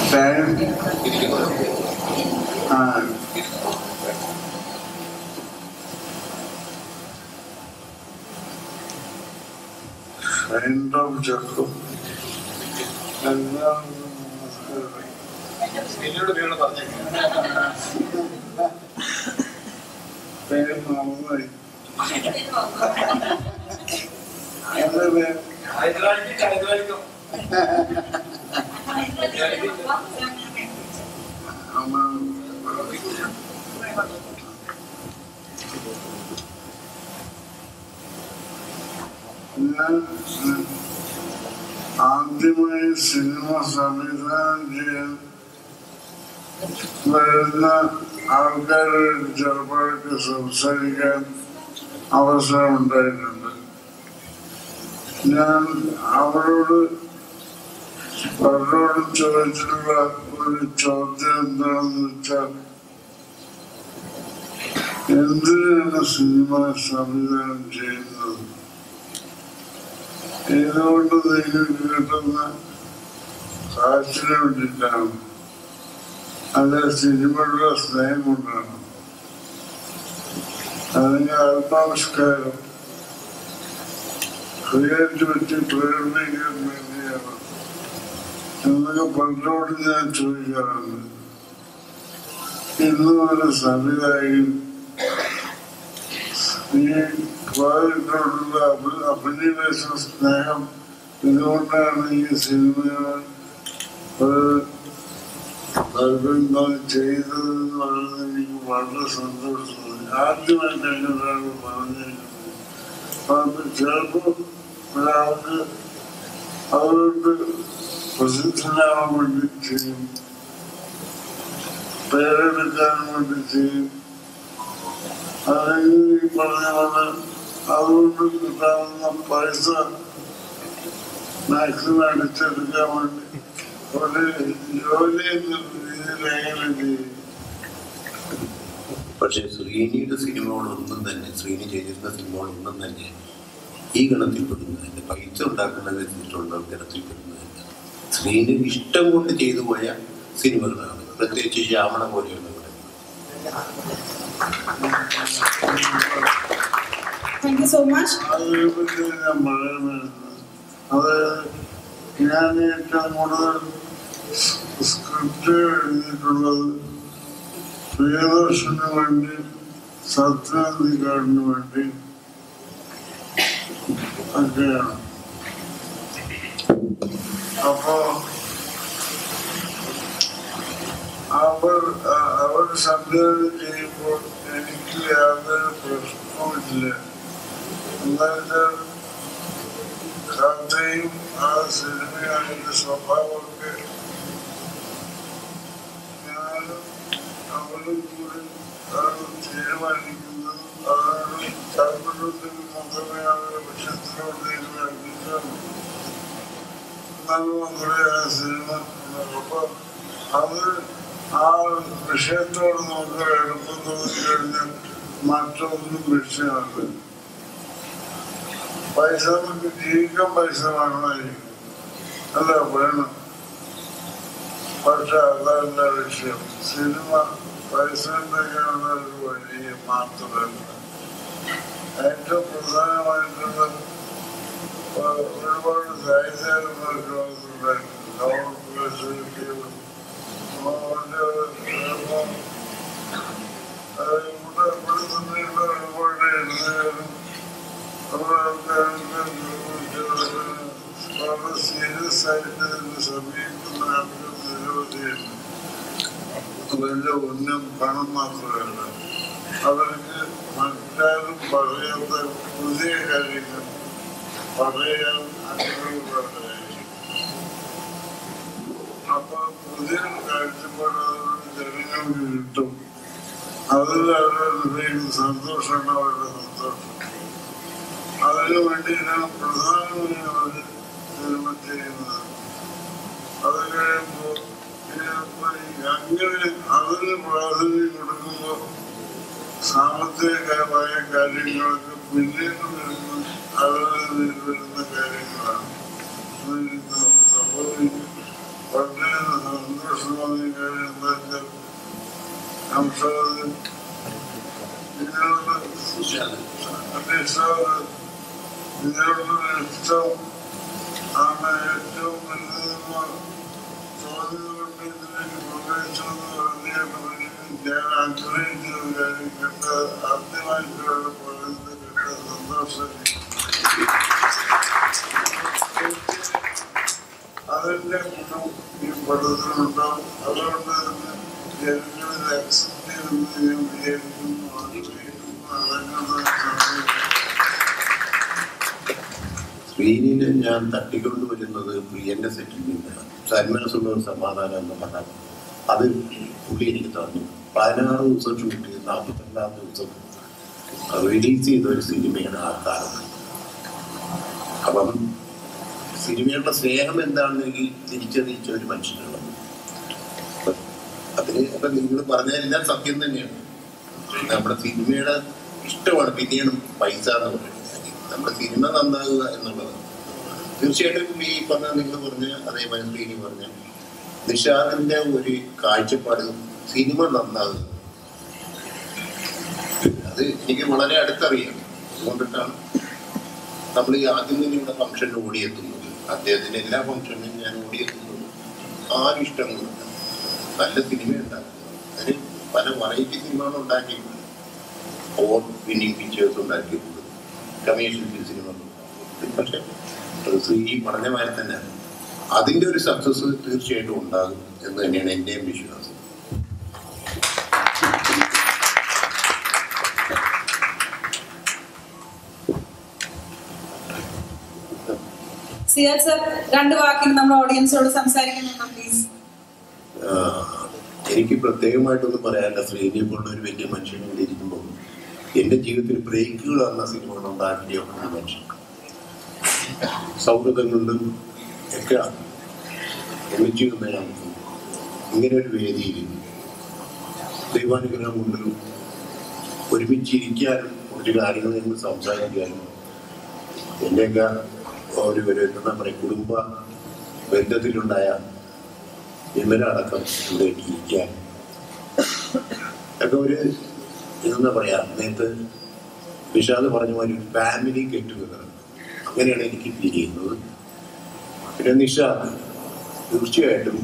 Time ആ End of Jacob. എല്ലാം എന്നോട് പേരോട് പറഞ്ഞേക്കാം പേര് മറന്നുപോയി എന്താ പേര് ഹൈദരാലിക്കും ഹൈദരാലിക്കും അമ്മ ഞാൻ ആദ്യമായി സിനിമ സംവിധാനം ചെയ്യാൻ വരുന്ന ആൾക്കാരോട് ചെറുപ്പമായിട്ട് സംസാരിക്കാൻ അവസരം ഉണ്ടായിട്ടുണ്ട് ഞാൻ അവരോട് പലരോടും ചോദിച്ചിട്ടുള്ള ഒരു ചോദ്യം എന്താണെന്ന് വെച്ചാൽ എന്തിനാണ് സിനിമ സംവിധാനം ചെയ്യുന്നത് ഇതുകൊണ്ട് നിങ്ങൾക്ക് കിട്ടുന്ന കാശിന് വേണ്ടിയിട്ടാണ് അല്ല സിനിമയുടെ സ്നേഹം കൊണ്ടാണ് അല്ലെങ്കിൽ ആത്മാവിഷ്കാരം ക്രിയേറ്റിവിറ്റി പ്രകടിപ്പിക്കാൻ വേണ്ടിയാണ് എന്നൊക്കെ പലരോട് ഞാൻ ചോദിക്കാറുണ്ട് ഇന്ന് ഒരു സംവിധായകൻ ഈ പ്രോജക്റ്റിനോടുള്ള അഭി- അഭിനിവേശ സ്നേഹം ഇതുകൊണ്ടാണ് ഈ സിനിമയെ ഒരു താല്പര്യം ചെയ്തതെന്ന് പറയുന്നത് എനിക്ക് വളരെ സന്തോഷമായി ആദ്യമായിട്ട് എന്നോടാണ് പറഞ്ഞിരിക്കുന്നത് അത് ചിലപ്പോൾ ഒരാൾക്ക് അതുകൊണ്ട് പ്രസിദ്ധനാവാൻ വേണ്ടി ചെയ്യും പേരെടുക്കാൻ വേണ്ടി ചെയ്യും അല്ലെങ്കിൽ ഈ പറഞ്ഞ പോലെ അതുകൊണ്ട് കിട്ടാവുന്ന പൈസ മാക്സിമം അടിച്ചെടുക്കാൻ വേണ്ടി ഒരു ജോലി എന്ന രീതിയിൽ എങ്ങനെ ചെയ്യും പക്ഷേ ശ്രീനിയുടെ സിനിമകളൊന്നും തന്നെ ശ്രീനി ചെയ്തിരുന്ന സിനിമകളൊന്നും തന്നെ ഈ ഗണത്തിൽപ്പെടുന്നതല്ല പൈസ ഉണ്ടാക്കുന്ന വെച്ചിട്ടുള്ള ഗണത്തിൽപ്പെടുന്നതല്ല ശ്രീനി ഇഷ്ടം കൊണ്ട് ചെയ്തു പോയ സിനിമകളാണ് പ്രത്യേകിച്ച് ശ്യാമണ പോലെയുള്ള പടങ്ങൾ താങ്ക് യു സോ മച്ച് അതിനെപ്പറ്റി ഞാൻ പറയുന്നത് അത് ഞാൻ ഏറ്റവും കൂടുതൽ സ്ക്രിപ്റ്റ് എഴുതിയിട്ടുള്ളത് പ്രിയദർശന് വേണ്ടി സത്യനന്ദിക്കാടിന് വേണ്ടി ഒക്കെയാണ് അപ്പോ അവർ അ- അവർ സംവിധാനം ചെയ്യുമ്പോൾ എനിക്ക് യാതൊരു പ്രശ്നവുമില്ല എന്നുവെച്ചാൽ കഥയും ആ സിനിമയും അതിന്റെ സ്വഭാവമൊക്കെ ഞാനും അവരും കൂടി അത് തീരുമാനിക്കുന്നത് അതാണ് താല്പര്യത്തിൽ മാത്രമേ അവരുടെ വിഷയത്തിനോട് തീരുമാനിക്കാറുള്ളൂ എന്നാലും കൂടെ ആ സിനിമ അപ്പൊ അത് ആ വിഷയത്തോട് നമുക്ക് എളുപ്പം തോന്നിക്കഴിഞ്ഞാൽ മറ്റൊന്നും വിഷയമല്ല പൈസ നമുക്ക് ജീവിക്കാൻ പൈസ വേണമായിരിക്കും അല്ല വേണം പക്ഷെ അതല്ല വിഷയം സിനിമ പൈസ ഉണ്ടാക്കാനുള്ള ഒരു വഴി മാത്രമല്ല ഏറ്റവും പ്രധാനമായിട്ടുള്ള ഒ- ഒരുപാട് സാഹിത്യകാരന്മാർക്ക് വന്നിട്ടുണ്ടായിരുന്നു നോവൽ ഫെസിലിറ്റികളും ഇവിടെ ഇവിടെ തന്നെയുള്ള ഒരുപാട് എഴുതുകാരും വളരെ സീരിയസ് ആയിട്ട് ഇതിനെ സമീപിക്കുന്ന ആളുകൾ നിരവധിയുണ്ട് അവരുടെ ഉന്നം പണം മാത്രമല്ല അവർക്ക് മറ്റാരും പറയാത്ത പുതിയ കാര്യങ്ങൾ പറയാൻ ആഗ്രഹമുള്ളവരായിരിക്കും അപ്പൊ പുതിയ കാഴ്ചപ്പാട് അവരുടെ ജനങ്ങൾക്ക് കിട്ടും അതിൽ അവരുടെ സന്തോഷമാണ് അവരുടെ സന്തോഷം അതിനു വേണ്ടിയിട്ടാണ് പ്രധാനമായും അവർ സിനിമ ചെയ്യുന്നത് അത് കഴിയുമ്പോൾ അങ്ങനെ അതിന് പ്രാധാന്യം കൊടുക്കുമ്പോൾ സാമ്പത്തികമായ കാര്യങ്ങളൊക്കെ പിന്നീട് വരുന്ന അവരിൽ വരുന്ന കാര്യങ്ങളാണ് സംഭവിക്കും പണ്ടേ സന്തോഷം തോന്നി കഴിയുമ്പോൾ സംസാരം ഇതിനോട് അന്വേഷണം ഇതിനോടുള്ള ഇഷ്ടം ആണ് ഏറ്റവും വലുതെന്ന് തോന്നിയതുകൊണ്ട് ഇതിലേക്ക് പ്രവേശിച്ചെന്ന് പറഞ്ഞിട്ട് ഞാൻ ആഗ്രഹിച്ച ഒരു കാര്യം കേട്ട ആദ്യമായിട്ടുള്ള പറയുന്നത് കേട്ട സന്തോഷം അതിന്റെ ഗുണം ഈ പഠനത്തിനുണ്ടാവും അതുകൊണ്ട് തന്നെ ജനങ്ങളിൽ അക്സെപ്റ്റ് ചെയ്യുമെന്ന് ഞാൻ വിചാരിക്കുന്നു ആഗ്രഹിക്കുന്നു അടങ്ങുന്ന സമയം സ്ക്രീനിൽ ഞാൻ തട്ടിക്കൊണ്ടുവരുന്നത് പ്രിയന്റെ സെറ്റിൽ നിന്നാണ് സന്മനസ്സുള്ള ഒരു സമാധാനം എന്ന് പറഞ്ഞാൽ അത് പുള്ളി എനിക്ക് തന്നു പതിനാറ് ദിവസം ഷൂട്ട് ചെയ്ത് നാൽപ്പത്തിരണ്ടാം ദിവസം റിലീസ് ചെയ്ത ഒരു സിനിമയാണ് ആ കാലത്ത് അപ്പം സിനിമയുടെ സ്നേഹം എന്താണെന്ന് എനിക്ക് തിരിച്ചറിയിച്ച ഒരു മനുഷ്യനാണ് അപ്പൊ അതിന് അപ്പൊ നിങ്ങൾ പറഞ്ഞതെല്ലാം സത്യം തന്നെയാണ് പക്ഷേ നമ്മുടെ സിനിമയുടെ ഇഷ്ടമാണ് പിന്നെയാണ് പൈസ എന്ന് പറയുന്നത് നമ്മുടെ സിനിമ നന്നാകുക എന്നുള്ളത് തീർച്ചയായിട്ടും ഈ പറഞ്ഞ നിങ്ങൾ പറഞ്ഞ അതേപോലെ ശ്രീനി പറഞ്ഞ നിഷാദിന്റെ ഒരു കാഴ്ചപ്പാട് സിനിമ നന്നാകുക അത് എനിക്ക് വളരെ അടുത്തറിയാം അതുകൊണ്ടിട്ടാണ് നമ്മൾ ഈ ആദ്യം തന്നെ ഇവിടെ ഫംഗ്ഷന് ഓടിയെത്തുന്നത് അദ്ദേഹത്തിന്റെ എല്ലാ ഫംഗ്ഷനിലും ഞാൻ ഓടിയെത്തുന്നത് ആരും ഇഷ്ടം കൊടുക്കുക നല്ല സിനിമ ഉണ്ടാക്കുക അതിന് പല വെറൈറ്റി സിനിമകൾ ഉണ്ടാക്കിയിട്ടുണ്ട് ഓർ വിന്നിങ് പിക്ചേഴ്സ് ഉണ്ടാക്കിയിട്ടുണ്ട് കമേഴ്ഷ്യൽ സിനിമ പക്ഷെ ഈ പറഞ്ഞ മാതിരി തന്നെ അതിന്റെ ഒരു സക്സസ് തീർച്ചയായിട്ടും ഉണ്ടാകും എന്ന് തന്നെയാണ് എന്റെയും വിശ്വാസം സിയാദ് സർ രണ്ട് വാക്കിൽ നമ്മുടെ ഓഡിയൻസോട് സംസാരിക്കുന്നുണ്ടോ പ്ലീസ് ആഹ് എനിക്ക് പ്രത്യേകമായിട്ടൊന്നും പറയാനില്ല ശ്രീനിയെ പോലുള്ള ഒരു വലിയ മനുഷ്യൻ ഇവിടെ ഇരിക്കുമ്പോൾ എന്റെ ജീവിതത്തിൽ ബ്രേക്കുകൾ എന്ന സിനിമകൾ ഉണ്ടാക്കിയ ഒരു മനുഷ്യൻ സൗഹൃദം കൊണ്ടും ഒക്കെ ഒന്നിച്ചു നിന്ന് നമുക്ക് ഇങ്ങനെ ഒരു വേദിയിൽ ദൈവാനുഗ്രഹം കൊണ്ട് ഒരുമിച്ചിരിക്കാനും കുറച്ച് കാര്യങ്ങൾ ഞങ്ങൾ സംസാരിക്കാനും എൻ്റെയൊക്കെ ഒരു ഒരു എന്താ പറയുക കുടുംബ ബന്ധത്തിലുണ്ടായ ഇവരടക്കം ഇവിടെ ഇരിക്കാൻ ഒക്കെ ഒരു എന്താ പറയാ നേരത്തെ വിഷാദ് പറഞ്ഞ മാതിരി ഒരു ഫാമിലി ഗെറ്റ് ടുഗദർ അങ്ങനെയാണ് എനിക്ക് ഫീൽ ചെയ്യുന്നത് പിന്നെ നിഷാദ് തീർച്ചയായിട്ടും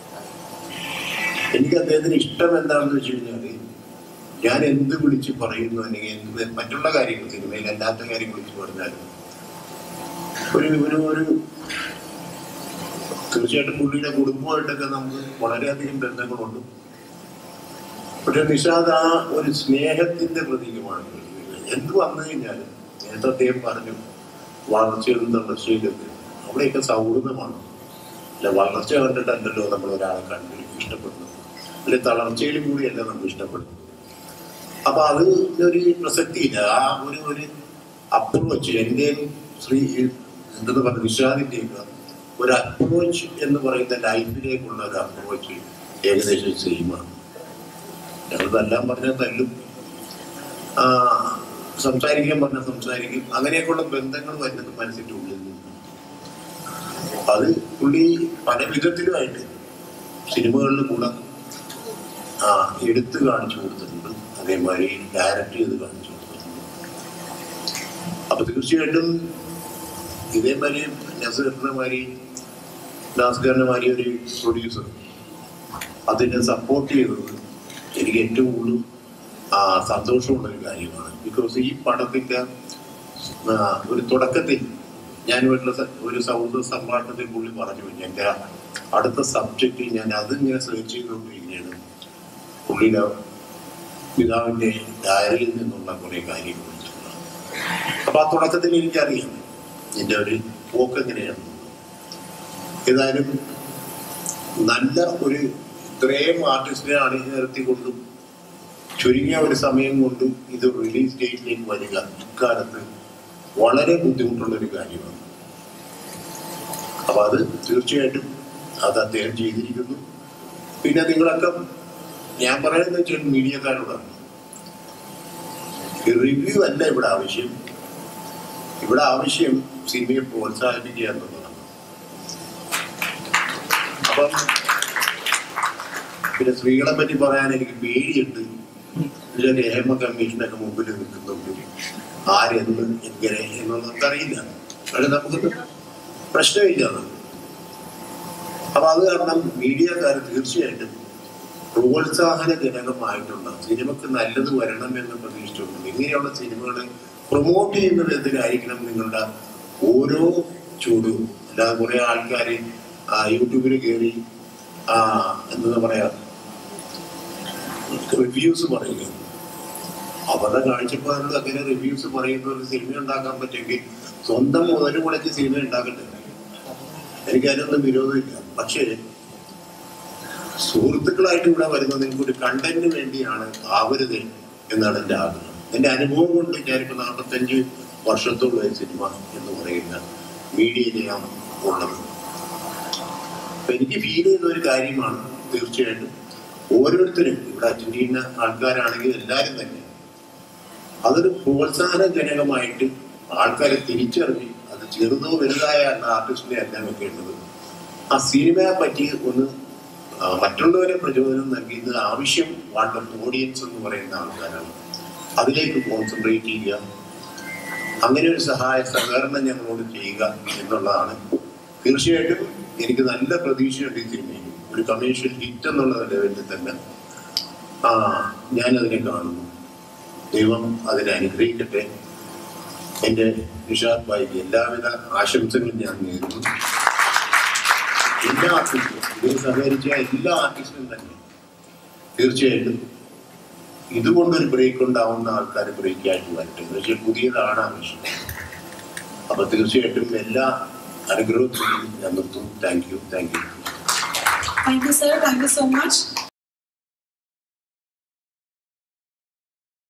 എനിക്ക് അദ്ദേഹത്തിന് ഇഷ്ടം എന്താണെന്ന് വെച്ച് കഴിഞ്ഞാൽ ഞാൻ എന്ത് വിളിച്ച് പറയുന്നു അല്ലെങ്കിൽ എന്ത് മറ്റുള്ള കാര്യങ്ങൾ സിനിമയിൽ അല്ലാത്ത കാര്യം വിളിച്ച് പറഞ്ഞാലും ഒരു ഒരു ഒരു തീർച്ചയായിട്ടും പുള്ളിയുടെ കുടുംബമായിട്ടൊക്കെ നമുക്ക് വളരെയധികം ബന്ധങ്ങളുണ്ട് പക്ഷെ നിഷാദ് ആ ഒരു സ്നേഹത്തിന്റെ പ്രതീകമാണ് എന്ത് വന്നു കഴിഞ്ഞാലും നേരത്തെ അദ്ദേഹം പറഞ്ഞു വളർച്ചയിലും തളർച്ചയിലൊക്കെ അവിടെയൊക്കെ സൗഹൃദമാണ് അല്ല വളർച്ച കണ്ടിട്ടല്ലല്ലോ നമ്മൾ ഒരാളെ കണ്ട് ഇഷ്ടപ്പെടുന്നത് അല്ലെ തളർച്ചയിലും കൂടിയല്ല നമ്മൾ ഇഷ്ടപ്പെടുന്നത് അപ്പൊ അത് ഒരു പ്രസക്തിയില്ല ആ ഒരു ഒരു അപ്രോച്ച് എന്റെയും ശ്രീ എന്തെന്ന് പറഞ്ഞ നിഷാദിന്റെയൊക്കെ ഒരു അപ്രോച്ച് എന്ന് പറയുന്ന ലൈഫിലേക്കുള്ള ഒരു അപ്രോച്ച് ഏകദേശം സെയിമാണ് ഞങ്ങൾ തല്ലാൻ പറഞ്ഞാൽ തല്ലും ആ, സംസാരിക്കാൻ പറഞ്ഞാൽ സംസാരിക്കും അങ്ങനെയൊക്കെയുള്ള ബന്ധങ്ങൾ വരുന്നത് മനസ്സിന്റെ ഉള്ളിൽ നിന്ന് അത് പുള്ളി പല വിധത്തിലുമായിട്ട് സിനിമകളിൽ കൂടെ ആ എടുത്ത് കാണിച്ചു കൊടുത്തിട്ടുണ്ട് അതേമാതിരി ഡയറക്റ്റ് ചെയ്ത് കാണിച്ചു കൊടുത്തിട്ടുണ്ട് അപ്പൊ തീർച്ചയായിട്ടും ഇതേമാതിരി നസീറിന്റെ മാതിരി നാസ്കറിന്റെ മാതിരി ഒരു പ്രൊഡ്യൂസർ അതിനെ സപ്പോർട്ട് ചെയ്തത് എനിക്ക് ഏറ്റവും കൂടുതൽ ആ, സന്തോഷമുള്ള ഒരു കാര്യമാണ് ബിക്കോസ് ഈ പടത്തിന്റെ ആ, ഒരു തുടക്കത്തിൽ ഞാനുമായിട്ടുള്ള സ- ഒരു സൗഹൃദ സംഭാഷണത്തിൽ പുള്ളി പറഞ്ഞു എൻ്റെ അടുത്ത സബ്ജക്റ്റ് ഞാൻ അതിങ്ങനെ സെർച്ച് ചെയ്തുകൊണ്ടിരിക്കുകയാണ് പുള്ളിയുടെ പിതാവിന്റെ ഡയറിയിൽ നിന്നുള്ള കുറെ കാര്യങ്ങൾ അപ്പൊ ആ തുടക്കത്തിൽ എനിക്കറിയാം എൻ്റെ ഒരു പോക്ക് എങ്ങനെയാണ് ഏതായാലും നല്ല ഒരു ഇത്രയും ആർട്ടിസ്റ്റിനെ അണിനിരത്തിക്കൊണ്ടും ചുരുങ്ങിയ ഒരു സമയം കൊണ്ട് ഇത് റിലീസ് ഡേറ്റിലേക്ക് വരിക ഇക്കാലത്ത് വളരെ ബുദ്ധിമുട്ടുള്ള ഒരു കാര്യമാണ് അപ്പൊ അത് തീർച്ചയായിട്ടും അത് അദ്ദേഹം ചെയ്തിരിക്കുന്നു പിന്നെ നിങ്ങളൊക്കെ ഞാൻ പറയുന്നത് വെച്ചാൽ മീഡിയക്കാരോടാണ് റിവ്യൂ അല്ല ഇവിടെ ആവശ്യം ഇവിടെ ആവശ്യം സിനിമയെ പ്രോത്സാഹിപ്പിക്കുക എന്നുള്ളതാണ് അപ്പം പിന്നെ സ്ത്രീകളെ പറ്റി പറയാൻ എനിക്ക് പേടിയുണ്ട് ഇതിലൊരു ഹേമ കമ്മീഷനൊക്കെ മുമ്പിൽ നിൽക്കുന്നുണ്ട് ആരെന്ന് എങ്ങനെ എന്നൊന്നും നമുക്കറിയില്ല പക്ഷെ നമുക്ക് പ്രശ്നമില്ല അത് അപ്പൊ അത് കാരണം മീഡിയക്കാർ തീർച്ചയായിട്ടും പ്രോത്സാഹനജനകമായിട്ടുള്ള സിനിമക്ക് നല്ലത് വരണം എന്ന് പ്രതീക്ഷിച്ചിട്ടുണ്ട് ഇങ്ങനെയുള്ള സിനിമകൾ പ്രൊമോട്ട് ചെയ്യുന്ന വിധത്തിലായിരിക്കണം നിങ്ങളുടെ ഓരോ ചൂടും അല്ലാതെ കുറെ ആൾക്കാർ യൂട്യൂബിൽ കയറി ആ എന്താ പറയാ റിവ്യൂസ് പറയുക അവരുടെ കാഴ്ചപ്പാടിൽ അങ്ങനെ റിവ്യൂസ് പറയുന്ന ഒരു സിനിമ ഉണ്ടാക്കാൻ പറ്റുമെങ്കിൽ സ്വന്തം മുതൽ മുടക്കി സിനിമ ഉണ്ടാക്കട്ടെ എനിക്ക് അതിനൊന്നും വിരോധമില്ല പക്ഷേ സുഹൃത്തുക്കളായിട്ട് ഇവിടെ വരുന്നത് നിങ്ങൾക്ക് ഒരു കണ്ടന്റിന് വേണ്ടിയാണ് ആവരുത് എന്നാണ് എൻ്റെ ആഗ്രഹം എൻ്റെ അനുഭവം കൊണ്ട് ഞാനിപ്പോൾ നാൽപ്പത്തഞ്ച് വർഷത്തോളം ഈ സിനിമ എന്ന് പറയുന്ന മീഡിയയിലാണ് ഉള്ളത് അപ്പൊ എനിക്ക് ഫീൽ ചെയ്യുന്ന ഒരു കാര്യമാണ് തീർച്ചയായിട്ടും ഓരോരുത്തരും ഇവിടെ അറ്റൻഡ് ചെയ്യുന്ന ആൾക്കാരാണെങ്കിൽ എല്ലാവരും തന്നെ അതൊരു പ്രോത്സാഹനജനകമായിട്ട് ആൾക്കാരെ തിരിച്ചറിഞ്ഞ് അത് ചെറുതോ വലുതായ ആർട്ടിസ്റ്റിനെ എല്ലാം വെക്കേണ്ടത് ആ സിനിമയെ പറ്റി ഒന്ന് ആ, മറ്റുള്ളവരെ പ്രചോദനം നൽകിയത് ആവശ്യം വാണ്ട ഓഡിയൻസ് എന്ന് പറയുന്ന ആൾക്കാരാണ് അതിലേക്ക് കോൺസെൻട്രേറ്റ് ചെയ്യുക അങ്ങനെ ഒരു സഹായ സഹകരണം ഞങ്ങളോട് ചെയ്യുക എന്നുള്ളതാണ് തീർച്ചയായിട്ടും എനിക്ക് നല്ല പ്രതീക്ഷയുണ്ട് ഈ സിനിമയിൽ ഒരു കമേഴ്ഷ്യൽ ഹിറ്റ് എന്നുള്ള ലെവലിൽ തന്നെ ആ ഞാനതിനെ കാണുന്നു ദൈവം അതിനെ അനുഗ്രഹിക്കട്ടെ എൻ്റെ നിഷാദ് ഭായിക്ക് എല്ലാവിധ ആശംസകളും ഞാൻ നേരുന്നു എല്ലാ ആർട്ടിസ്റ്റും ഇതിൽ സഹകരിച്ച എല്ലാ ആർട്ടിസ്റ്റും തന്നെ തീർച്ചയായിട്ടും ഇതുകൊണ്ടൊരു ബ്രേക്ക് ഉണ്ടാവുന്ന ആൾക്കാർ ബ്രേക്ക് ആയിട്ട് വരട്ടെ പക്ഷേ പുതിയതാണ് ആവശ്യം അപ്പൊ തീർച്ചയായിട്ടും എല്ലാ അനുഗ്രഹത്തിനും ഞാൻ നിർത്തും thank you thank you Thank you, sir. Thank you so much.